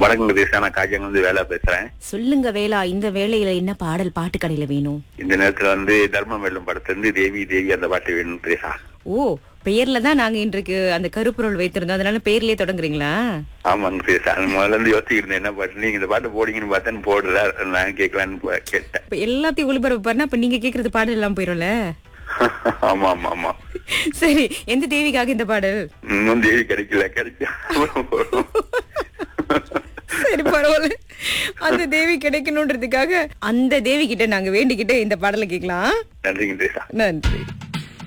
வணக்கம் திரிசா நான் காஜங்க வந்து வேலை பேசுறேன் சொல்லுங்க வேலா இந்த வேலையில என்ன பாடல் பாட்டு கடையில வேணும் இந்த நேரத்துல வந்து தர்மம் வெல்லும் படத்துல இருந்து தேவி தேவி அந்த பாட்டு வேணும் திரிசா ஓ பெயர்ல தான் நாங்க இன்றைக்கு அந்த கருப்பொருள் வைத்திருந்தோம் அதனால பெயர்லயே தொடங்குறீங்களா ஆமாங்க திரிசா அது முதல்ல இருந்து யோசிச்சுட்டு இருந்தேன் என்ன பாட்டு நீங்க இந்த பாட்டு போடுங்கன்னு பார்த்தேன்னு போடுறா நான் கேட்கலான்னு போ- கேட்டேன் இப்ப எல்லாத்தையும் ஒளிபரப்பு பண்ணா அப்ப நீங்க கேக்குறது பாடல் எல்லாம் போயிரும்ல ஆமா ஆமா ஆமா சரி எந்த தேவிக்காக இந்த பாடல் இன்னும் தேவி கிடைக்கல கிடைச்சா அப்புறம் போடுறோம். சரி பரவாயில்ல அந்த தேவி கிடைக்கணும்ன்றதுக்காக அந்த தேவி கிட்ட நாங்க வேண்டிக்கிட்டு இந்த பாடலை கேட்கலாம் நன்றிங்க திரிசா நன்றி